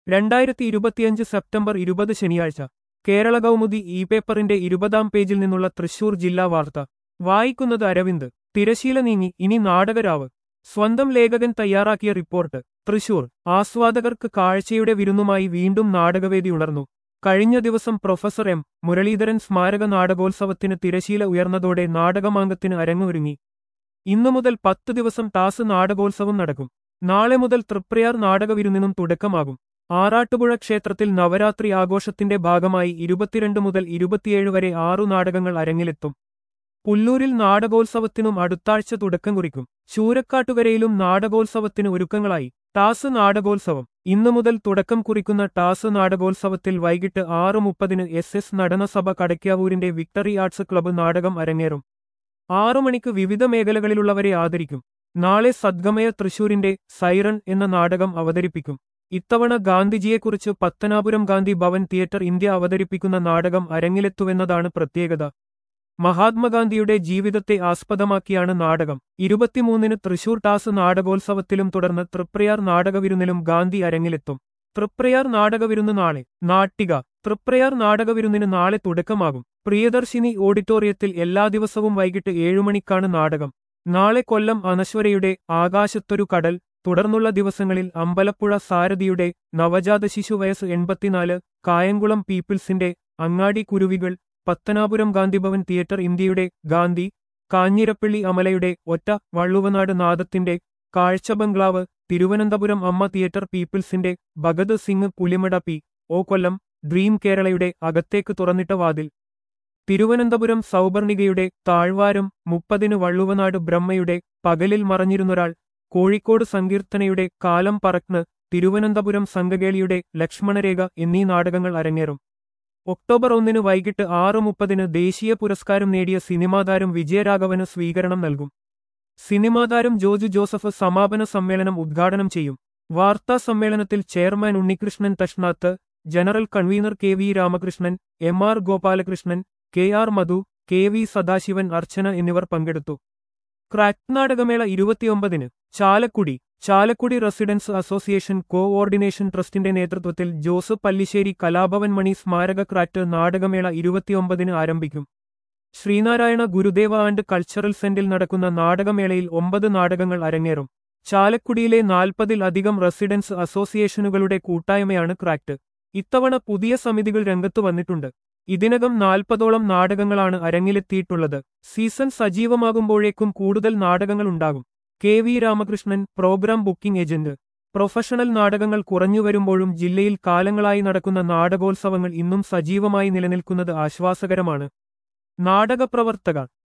രണ്ടായിരത്തി ഇരുപത്തിയഞ്ച് സെപ്റ്റംബർ ഇരുപത് ശനിയാഴ്ച കേരള കൗമുദി ഇ പേപ്പറിന്റെ ഇരുപതാം പേജിൽ നിന്നുള്ള തൃശൂർ ജില്ലാ വാർത്ത വായിക്കുന്നത് അരവിന്ദ് തിരശീല നീങ്ങി ഇനി നാടകരാവ് സ്വന്തം ലേഖകൻ തയ്യാറാക്കിയ റിപ്പോർട്ട് തൃശൂർ ആസ്വാദകർക്ക് കാഴ്ചയുടെ വിരുന്നുമായി വീണ്ടും നാടകവേദി ഉണർന്നു കഴിഞ്ഞ ദിവസം പ്രൊഫസർ എം മുരളീധരൻ സ്മാരക നാടകോത്സവത്തിന് തിരശീല ഉയർന്നതോടെ നാടകമാങ്കത്തിന് അരങ്ങൊരുങ്ങി ഇന്നു മുതൽ പത്ത് ദിവസം ടാസ് നാടകോത്സവം നടക്കും നാളെ മുതൽ തൃപ്രയാർ നാടകവിരുന്നിനും തുടക്കമാകും ആറാട്ടുപുഴ ക്ഷേത്രത്തിൽ നവരാത്രി ആഘോഷത്തിന്റെ ഭാഗമായി ഇരുപത്തിരണ്ട് മുതൽ ഇരുപത്തിയേഴ് വരെ ആറു നാടകങ്ങൾ അരങ്ങിലെത്തും പുല്ലൂരിൽ നാടകോത്സവത്തിനും അടുത്താഴ്ച തുടക്കം കുറിക്കും ചൂരക്കാട്ടുകരയിലും നാടകോത്സവത്തിന് ഒരുക്കങ്ങളായി ടാസ് നാടകോത്സവം ഇന്നു മുതൽ തുടക്കം കുറിക്കുന്ന ടാസ് നാടകോത്സവത്തിൽ വൈകിട്ട് ആറ് മുപ്പതിന് എസ് എസ് നടനസഭ കടയ്ക്കാവൂരിന്റെ വിക്ടറി ആർട്സ് ക്ലബ്ബ് നാടകം അരങ്ങേറും ആറു മണിക്ക് വിവിധ മേഖലകളിലുള്ളവരെ ആദരിക്കും നാളെ സദ്ഗമയ തൃശൂരിന്റെ സൈറൺ എന്ന നാടകം അവതരിപ്പിക്കും ഇത്തവണ ഗാന്ധിജിയെക്കുറിച്ച് പത്തനാപുരം ഗാന്ധി ഭവൻ തിയേറ്റർ ഇന്ത്യ അവതരിപ്പിക്കുന്ന നാടകം അരങ്ങിലെത്തുവെന്നതാണ് പ്രത്യേകത മഹാത്മാഗാന്ധിയുടെ ജീവിതത്തെ ആസ്പദമാക്കിയാണ് നാടകം ഇരുപത്തിമൂന്നിന് തൃശൂർ ടാസ് നാടകോത്സവത്തിലും തുടർന്ന് തൃപ്രയാർ നാടകവിരുന്നിലും ഗാന്ധി അരങ്ങിലെത്തും തൃപ്രയാർ നാടകവിരുന്ന് നാളെ നാട്ടിക തൃപ്രയാർ നാടകവിരുന്നിന് നാളെ തുടക്കമാകും പ്രിയദർശിനി ഓഡിറ്റോറിയത്തിൽ എല്ലാ ദിവസവും വൈകിട്ട് ഏഴുമണിക്കാണ് നാടകം നാളെ കൊല്ലം അനശ്വരയുടെ ആകാശത്തൊരു കടൽ തുടർന്നുള്ള ദിവസങ്ങളിൽ അമ്പലപ്പുഴ സാരഥിയുടെ നവജാത ശിശു വയസ്സ് എൺപത്തിനാല് കായംകുളം പീപ്പിൾസിന്റെ അങ്ങാടി കുരുവികൾ പത്തനാപുരം ഗാന്ധിഭവൻ തിയേറ്റർ ഇന്ത്യയുടെ ഗാന്ധി കാഞ്ഞിരപ്പള്ളി അമലയുടെ ഒറ്റ വള്ളുവനാട് നാദത്തിന്റെ കാഴ്ച ബംഗ്ലാവ് തിരുവനന്തപുരം അമ്മ തിയേറ്റർ പീപ്പിൾസിന്റെ Bhagat Singh Pulimada P O Kollam dream കേരളയുടെ അകത്തേക്ക് തുറന്നിട്ട വാതിൽ തിരുവനന്തപുരം സൗപർണികയുടെ താഴ്വാരം മുപ്പതിന് വള്ളുവനാട് ബ്രഹ്മയുടെ പകലിൽ മറഞ്ഞിരുന്നൊരാൾ കോഴിക്കോട് സങ്കീർത്തനയുടെ കാലം പറക്ന് തിരുവനന്തപുരം സംഘകേളിയുടെ ലക്ഷ്മണരേഖ എന്നീ നാടകങ്ങൾ അരങ്ങേറും ഒക്ടോബർ ഒന്നിന് വൈകിട്ട് ആറ് മുപ്പതിന് ദേശീയ പുരസ്കാരം നേടിയ സിനിമാതാരം വിജയരാഘവന് സ്വീകരണം നൽകും സിനിമാതാരം ജോജു ജോസഫ് സമാപന സമ്മേളനം ഉദ്ഘാടനം ചെയ്യും വാർത്താ സമ്മേളനത്തിൽ ചെയർമാൻ ഉണ്ണികൃഷ്ണൻ തഷ്നാത്ത് general convener K V Ramakrishnan M R Gopalakrishnan K R Madhu K V Sadasivan Archana എന്നിവർ പങ്കെടുത്തു ക്രാക്ക് നാടകമേള ഇരുപത്തിയൊമ്പതിന് Chalakudy Chalakudy residence association coordination ട്രസ്റ്റിന്റെ നേതൃത്വത്തിൽ ജോസഫ് പല്ലിശ്ശേരി കലാഭവൻ മണി സ്മാരക ക്രാറ്റ് നാടകമേള ഇരുപത്തിയൊമ്പതിന് ആരംഭിക്കും ശ്രീനാരായണ ഗുരുദേവ ആൻഡ് കൾച്ചറൽ സെന്റിൽ നടക്കുന്ന നാടകമേളയിൽ ഒമ്പത് നാടകങ്ങൾ അരങ്ങേറും ചാലക്കുടിയിലെ നാൽപ്പതിൽ അധികം റെസിഡൻസ് അസോസിയേഷനുകളുടെ കൂട്ടായ്മയാണ് ക്രാക്ട് ഇത്തവണ പുതിയ സമിതികൾ രംഗത്തു വന്നിട്ടുണ്ട് ഇതിനകം നാൽപ്പതോളം നാടകങ്ങളാണ് അരങ്ങിലെത്തിയിട്ടുള്ളത് സീസൺ സജീവമാകുമ്പോഴേക്കും കൂടുതൽ നാടകങ്ങളുണ്ടാകും K V Ramakrishnan programme booking agent professional നാടകങ്ങൾ കുറഞ്ഞുവരുമ്പോഴും ജില്ലയിൽ കാലങ്ങളായി നടക്കുന്ന നാടകോത്സവങ്ങൾ ഇന്നും സജീവമായി നിലനിൽക്കുന്നത് ആശ്വാസകരമാണ് നാടകപ്രവർത്തകർ